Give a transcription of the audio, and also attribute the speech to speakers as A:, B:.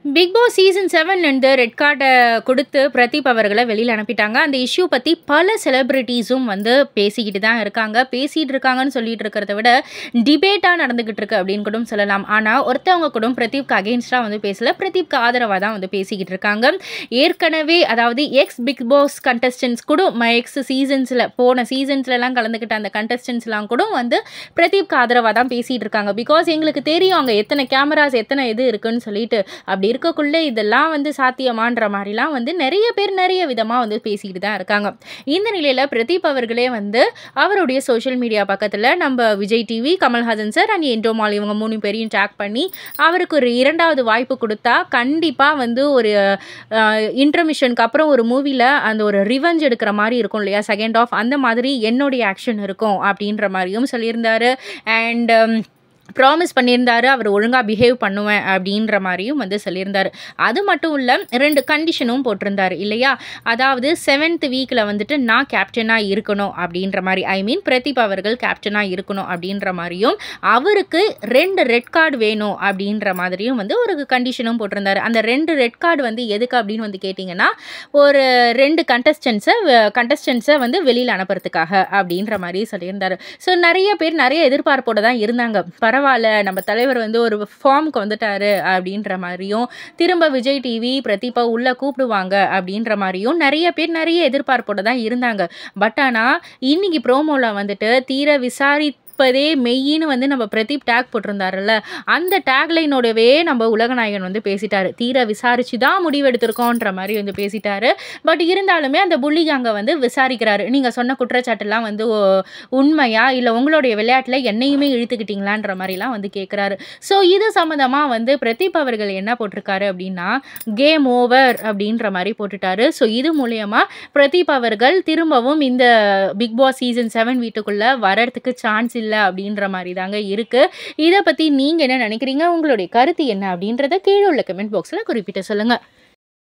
A: big Boss season seven வந்து red கார்டை கொடுத்து பிரதீப் அவர்களை வெளியில் அனுப்பிட்டாங்க அந்த இஷ்யூ பற்றி பல செலிப்ரிட்டிஸும் வந்து பேசிக்கிட்டு தான் இருக்காங்க பேசிகிட்டு இருக்காங்கன்னு சொல்லிட்டு இருக்கிறத விட டிபேட்டாக நடந்துக்கிட்டு இருக்கு அப்படின்னு கூட சொல்லலாம் ஆனால் ஒருத்தவங்க கூட பிரதீப்க்கு அகெயின்ஸ்டாக வந்து பேசல பிரதீப்க்கு ஆதரவாக தான் வந்து பேசிக்கிட்டு இருக்காங்க ஏற்கனவே அதாவது எக்ஸ் பிக் பாஸ் கண்டஸ்டன்ஸ் கூட எக்ஸ் சீசன்ஸில் போன சீசன்ஸ்லலாம் கலந்துக்கிட்ட அந்த கண்டஸ்டன்ஸ்லாம் கூட வந்து பிரதீப்க்கு ஆதரவாக தான் பேசிகிட்டு இருக்காங்க பிகாஸ் எங்களுக்கு தெரியும் அங்கே எத்தனை கேமராஸ் எத்தனை இது இருக்குன்னு சொல்லிட்டு அப்படி இருக்கக்குள்ளே இதெல்லாம் வந்து சாத்தியமான்ற மாதிரிலாம் வந்து நிறைய பேர் நிறைய விதமாக வந்து பேசிக்கிட்டு தான் இருக்காங்க இந்த நிலையில் பிரதீப் அவர்களே வந்து அவருடைய சோஷியல் மீடியா பக்கத்தில் நம்ம Vijay TV Kamal Haasan sir and Endemol இவங்க மூணு பேரையும் டேக் பண்ணி அவருக்கு ஒரு இரண்டாவது வாய்ப்பு கொடுத்தா கண்டிப்பாக வந்து ஒரு இன்டர்மிஷனுக்கு அப்புறம் ஒரு மூவியில் அந்த ஒரு ரிவெஞ்ச் எடுக்கிற மாதிரி இருக்கும் இல்லையா செகண்ட் ஆஃப் அந்த மாதிரி என்னுடைய ஆக்ஷன் இருக்கும் அப்படின்ற மாதிரியும் சொல்லியிருந்தாரு அண்ட் ப்ராமிஸ் பண்ணியிருந்தாரு அவர் ஒழுங்காக பிஹேவ் பண்ணுவேன் அப்படின்ற மாதிரியும் வந்து சொல்லியிருந்தார் அது மட்டும் இல்லை ரெண்டு கண்டிஷனும் போட்டிருந்தார் இல்லையா அதாவது செவன்த் வீக்கில் வந்துட்டு நான் கேப்டனாக இருக்கணும் அப்படின்ற மாதிரி ஐ மீன் பிரதீப் அவர்கள் கேப்டனாக இருக்கணும் அப்படின்ற மாதிரியும் அவருக்கு ரெண்டு ரெட் கார்டு வேணும் அப்படின்ற மாதிரியும் வந்து ஒரு கண்டிஷனும் போட்டிருந்தார் அந்த ரெண்டு ரெட் கார்டு வந்து எதுக்கு அப்படின்னு வந்து கேட்டிங்கன்னா ஒரு ரெண்டு கண்டஸ்டன்ஸை கண்டஸ்டன்ஸை வந்து வெளியில் அனுப்புறதுக்காக அப்படின்ற மாதிரி சொல்லியிருந்தார் ஸோ நிறைய பேர் நிறைய எதிர்பார்ப்போடு தான் இருந்தாங்க பரவாயில்ல நம்ம தலைவர் வந்து ஒரு ஃபார்முக்கு வந்துட்டாரு அப்படின்ற மாதிரியும் திரும்ப விஜய் டிவி பிரதீபா உள்ளே கூப்பிடுவாங்க அப்படின்ற மாதிரியும் நிறைய பேர் நிறைய எதிர்பார்ப்போடு தான் இருந்தாங்க பட் ஆனால் இன்னைக்கு ப்ரோமோவில் வந்துட்டு தீர விசாரி இப்போதே மெய்யின்னு வந்து நம்ம பிரதீப் டேக் போட்டிருந்தாருல்ல அந்த டேக்லைனோடவே நம்ம உலகநாயகன் வந்து பேசிட்டாரு தீர விசாரிச்சு தான் முடிவெடுத்திருக்கோன்ற மாதிரி வந்து பேசிட்டாரு பட் இருந்தாலுமே அந்த புள்ளிகாங்க வந்து விசாரிக்கிறாரு நீங்கள் சொன்ன குற்றச்சாட்டுலாம் வந்து உண்மையா இல்லை உங்களுடைய விளையாட்டில் என்னையுமே இழுத்துக்கிட்டீங்களான்ற மாதிரிலாம் வந்து கேட்குறாரு ஸோ இது சம்மந்தமாக வந்து பிரதீப் அவர்கள் என்ன போட்டிருக்காரு அப்படின்னா கேம் ஓவர் அப்படின்ற மாதிரி போட்டுட்டாரு ஸோ இது மூலயமா பிரதீப் அவர்கள் திரும்பவும் இந்த பிக் பாஸ் சீசன் செவன் வீட்டுக்குள்ளே வரத்துக்கு சான்ஸ் இல்லை அப்படின்ற மாதிரி தாங்க இருக்குது இதை பற்றி நீங்கள் என்ன நினைக்கிறீங்க உங்களுடைய கருத்து என்ன அப்படின்றத கீழே உள்ள கமெண்ட் பாக்ஸில் குறிப்பிட்டு சொல்லுங்கள்